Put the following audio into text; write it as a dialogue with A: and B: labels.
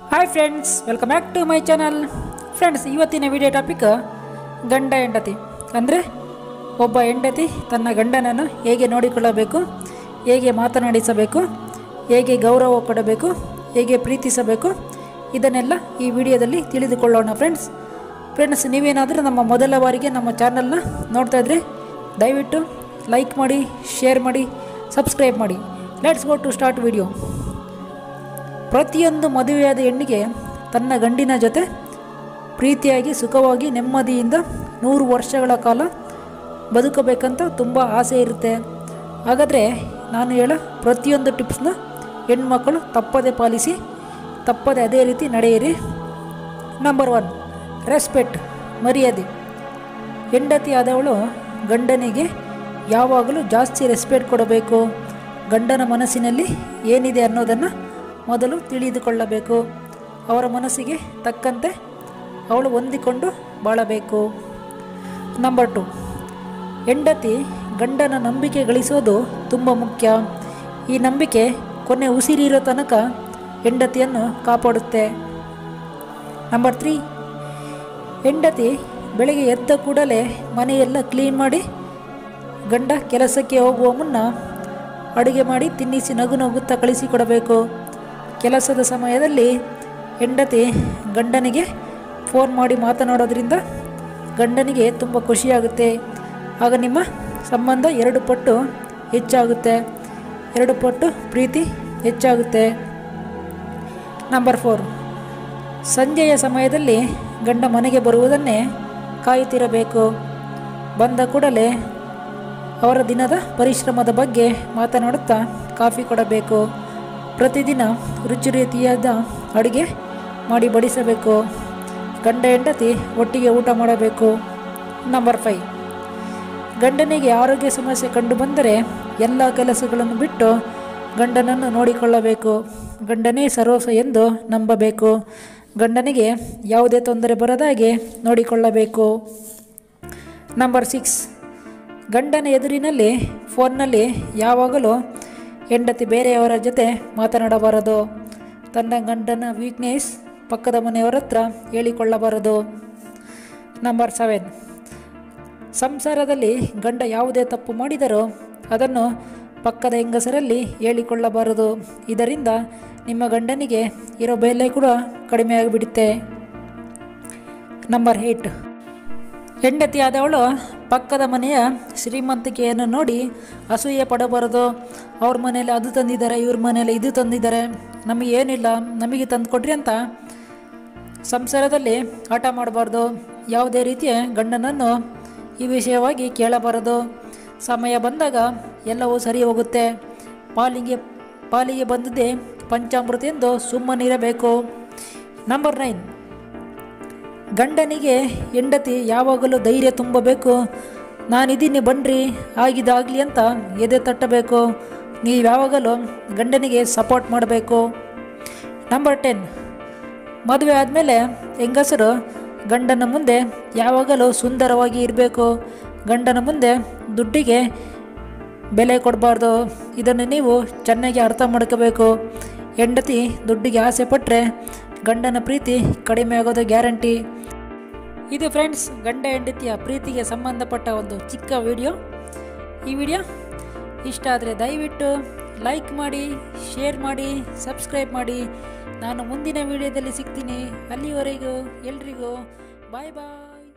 A: hi friends welcome back to my channel friends ಇವತ್ತಿನ video topic ಗಂಡ ಹೆಂಡತಿ ಅಂದರೆ ಒಬ್ಬ ಹೆಂಡತಿ ತನ್ನ ಗಂಡನನ್ನು ಹೇಗೆ ನೋಡಿಕೊಳ್ಳಬೇಕು ಹೇಗೆ ಮಾತನಾಡಿಸಬೇಕು ಹೇಗೆ ಗೌರವ ಕೊಡಬೇಕು ಹೇಗೆ ಪ್ರೀತಿಸಬೇಕು ಇದನ್ನೆಲ್ಲ ಈ ವಿಡಿಯೋದಲ್ಲಿ ತಿಳಿದುಕೊಳ್ಳೋಣ ಫ್ರೆಂಡ್ಸ್ ಫ್ರೆಂಡ್ಸ್ ನೀವೇನಾದರೂ ನಮ್ಮ ಮೊದಲ ಬಾರಿಗೆ ನಮ್ಮ ಚಾನಲ್ನ ನೋಡ್ತಾ ಇದ್ರೆ ದಯವಿಟ್ಟು ಲೈಕ್ ಮಾಡಿ ಶೇರ್ ಮಾಡಿ ಸಬ್ಸ್ಕ್ರೈಬ್ ಮಾಡಿ let's go to start video ಪ್ರತಿಯೊಂದು ಮದುವೆಯಾದ ಹೆಣ್ಣಿಗೆ ತನ್ನ ಗಂಡಿನ ಜೊತೆ ಪ್ರೀತಿಯಾಗಿ ಸುಖವಾಗಿ ನೆಮ್ಮದಿಯಿಂದ ನೂರು ವರ್ಷಗಳ ಕಾಲ ಬದುಕಬೇಕಂತ ತುಂಬ ಆಸೆ ಇರುತ್ತೆ ಹಾಗಾದರೆ ನಾನು ಹೇಳೋ ಪ್ರತಿಯೊಂದು ಟಿಪ್ಸ್ನ ಹೆಣ್ಮಕ್ಕಳು ತಪ್ಪದೆ ಪಾಲಿಸಿ ತಪ್ಪದೆ ಅದೇ ರೀತಿ ನಡೆಯಿರಿ ನಂಬರ್ ಒನ್ ರೆಸ್ಪೆಕ್ಟ್ ಮರ್ಯಾದೆ ಹೆಂಡತಿ ಆದವಳು ಗಂಡನಿಗೆ ಯಾವಾಗಲೂ ಜಾಸ್ತಿ ರೆಸ್ಪೆಕ್ಟ್ ಕೊಡಬೇಕು ಗಂಡನ ಮನಸ್ಸಿನಲ್ಲಿ ಏನಿದೆ ಅನ್ನೋದನ್ನು ಮೊದಲು ತಿಳಿದುಕೊಳ್ಳಬೇಕು ಅವರ ಮನಸ್ಸಿಗೆ ತಕ್ಕಂತೆ ಅವಳು ಹೊಂದಿಕೊಂಡು ಬಾಳಬೇಕು ನಂಬರ್ ಟು ಹೆಂಡತಿ ಗಂಡನ ನಂಬಿಕೆ ಗಳಿಸೋದು ತುಂಬ ಮುಖ್ಯ ಈ ನಂಬಿಕೆ ಕೊನೆ ಉಸಿರಿರೋ ತನಕ ಹೆಂಡತಿಯನ್ನು ಕಾಪಾಡುತ್ತೆ ನಂಬರ್ ತ್ರೀ ಹೆಂಡತಿ ಬೆಳಗ್ಗೆ ಎದ್ದ ಕೂಡಲೇ ಮನೆಯೆಲ್ಲ ಕ್ಲೀನ್ ಮಾಡಿ ಗಂಡ ಕೆಲಸಕ್ಕೆ ಹೋಗುವ ಮುನ್ನ ಅಡುಗೆ ಮಾಡಿ ತಿನ್ನಿಸಿ ನಗು ನಗುತ್ತಾ ಕಳಿಸಿಕೊಡಬೇಕು ಕೆಲಸದ ಸಮಯದಲ್ಲಿ ಹೆಂಡತಿ ಗಂಡನಿಗೆ ಫೋನ್ ಮಾಡಿ ಮಾತನಾಡೋದ್ರಿಂದ ಗಂಡನಿಗೆ ತುಂಬ ಖುಷಿಯಾಗುತ್ತೆ ಆಗ ನಿಮ್ಮ ಸಂಬಂಧ ಎರಡು ಪಟ್ಟು ಹೆಚ್ಚಾಗುತ್ತೆ ಎರಡು ಪಟ್ಟು ಪ್ರೀತಿ ಹೆಚ್ಚಾಗುತ್ತೆ ನಂಬರ್ ಫೋರ್ ಸಂಜೆಯ ಸಮಯದಲ್ಲಿ ಗಂಡ ಮನೆಗೆ ಬರುವುದನ್ನೇ ಕಾಯುತ್ತಿರಬೇಕು ಬಂದ ಕೂಡಲೇ ಅವರ ದಿನದ ಪರಿಶ್ರಮದ ಬಗ್ಗೆ ಮಾತನಾಡುತ್ತಾ ಕಾಫಿ ಕೊಡಬೇಕು ಪ್ರತಿದಿನ ರುಚಿ ರೀತಿಯಾದ ಅಡುಗೆ ಮಾಡಿ ಬಡಿಸಬೇಕು ಗಂಡ ಹೆಂಡತಿ ಒಟ್ಟಿಗೆ ಊಟ ಮಾಡಬೇಕು ನಂಬರ್ ಫೈವ್ ಗಂಡನಿಗೆ ಆರೋಗ್ಯ ಸಮಸ್ಯೆ ಕಂಡುಬಂದರೆ ಎಲ್ಲ ಕೆಲಸಗಳನ್ನು ಬಿಟ್ಟು ಗಂಡನನ್ನು ನೋಡಿಕೊಳ್ಳಬೇಕು ಗಂಡನೇ ಸರ್ವಸ್ವ ಎಂದು ನಂಬಬೇಕು ಗಂಡನಿಗೆ ಯಾವುದೇ ತೊಂದರೆ ಬರದಾಗೆ ನೋಡಿಕೊಳ್ಳಬೇಕು ನಂಬರ್ ಸಿಕ್ಸ್ ಗಂಡನ ಎದುರಿನಲ್ಲಿ ಫೋನ್ನಲ್ಲಿ ಯಾವಾಗಲೂ ಹೆಂಡತಿ ಬೇರೆಯವರ ಜೊತೆ ಮಾತನಾಡಬಾರದು ತನ್ನ ಗಂಡನ ವೀಕ್ನೆಸ್ ಪಕ್ಕದ ಮನೆಯವರ ಹತ್ರ ಹೇಳಿಕೊಳ್ಳಬಾರದು ನಂಬರ್ ಸೆವೆನ್ ಸಂಸಾರದಲ್ಲಿ ಗಂಡ ಯಾವುದೇ ತಪ್ಪು ಮಾಡಿದರೋ ಅದನ್ನು ಪಕ್ಕದ ಹೆಂಗಸರಲ್ಲಿ ಹೇಳಿಕೊಳ್ಳಬಾರದು ಇದರಿಂದ ನಿಮ್ಮ ಗಂಡನಿಗೆ ಇರೋ ಬೆಲೆ ಕೂಡ ಕಡಿಮೆ ಆಗಿಬಿಡುತ್ತೆ ನಂಬರ್ ಏಯ್ಟ್ ಹೆಂಡತಿ ಆದವಳು ಪಕ್ಕದ ಮನೆಯ ಶ್ರೀಮಂತಿಕೆಯನ್ನು ನೋಡಿ ಅಸೂಯೆ ಪಡಬಾರದು ಅವ್ರ ಮನೇಲಿ ಅದು ತಂದಿದ್ದಾರೆ ಇವ್ರ ಮನೇಲಿ ಇದು ತಂದಿದ್ದಾರೆ ನಮಗೆ ಏನಿಲ್ಲ ನಮಗೆ ತಂದು ಕೊಡ್ರಿ ಅಂತ ಸಂಸಾರದಲ್ಲಿ ಆಟ ಮಾಡಬಾರ್ದು ಯಾವುದೇ ರೀತಿಯ ಗಂಡನನ್ನು ಈ ವಿಷಯವಾಗಿ ಕೇಳಬಾರದು ಸಮಯ ಬಂದಾಗ ಎಲ್ಲವೂ ಸರಿ ಹೋಗುತ್ತೆ ಪಾಲಿಗೆ ಪಾಲಿಗೆ ಬಂದದ್ದೇ ಪಂಚಾಮೃತ ಎಂದು ಸುಮ್ಮನಿರಬೇಕು ನಂಬರ್ ನೈನ್ ಗಂಡನಿಗೆ ಹೆಂಡತಿ ಯಾವಾಗಲೂ ಧೈರ್ಯ ತುಂಬಬೇಕು ನಾನಿದ್ದೀನಿ ಬನ್ನಿರಿ ಆಗಿದಾಗಲಿ ಅಂತ ಎದೆ ತಟ್ಟಬೇಕು ನೀವು ಯಾವಾಗಲೂ ಗಂಡನಿಗೆ ಸಪೋರ್ಟ್ ಮಾಡಬೇಕು ನಂಬರ್ ಟೆನ್ ಮದುವೆ ಆದಮೇಲೆ ಹೆಂಗಸರು ಗಂಡನ ಮುಂದೆ ಯಾವಾಗಲೂ ಸುಂದರವಾಗಿ ಇರಬೇಕು ಗಂಡನ ಮುಂದೆ ದುಡ್ಡಿಗೆ ಬೆಲೆ ಕೊಡಬಾರ್ದು ಇದನ್ನು ನೀವು ಚೆನ್ನಾಗಿ ಅರ್ಥ ಮಾಡ್ಕೋಬೇಕು ಹೆಂಡತಿ ದುಡ್ಡಿಗೆ ಆಸೆ ಪಟ್ಟರೆ ಗಂಡನ ಪ್ರೀತಿ ಕಡಿಮೆ ಆಗೋದು ಗ್ಯಾರಂಟಿ ಇದು ಫ್ರೆಂಡ್ಸ್ ಗಂಡ ಹೆಂಡತಿಯ ಪ್ರೀತಿಗೆ ಸಂಬಂಧಪಟ್ಟ ಒಂದು ಚಿಕ್ಕ ವಿಡಿಯೋ ಈ ವಿಡಿಯೋ ಇಷ್ಟ ಆದರೆ ದಯವಿಟ್ಟು ಲೈಕ್ ಮಾಡಿ ಶೇರ್ ಮಾಡಿ ಸಬ್ಸ್ಕ್ರೈಬ್ ಮಾಡಿ ನಾನು ಮುಂದಿನ ವಿಡಿಯೋದಲ್ಲಿ ಸಿಗ್ತೀನಿ ಅಲ್ಲಿವರೆಗೂ ಎಲ್ರಿಗೂ ಬಾಯ್ ಬಾಯ್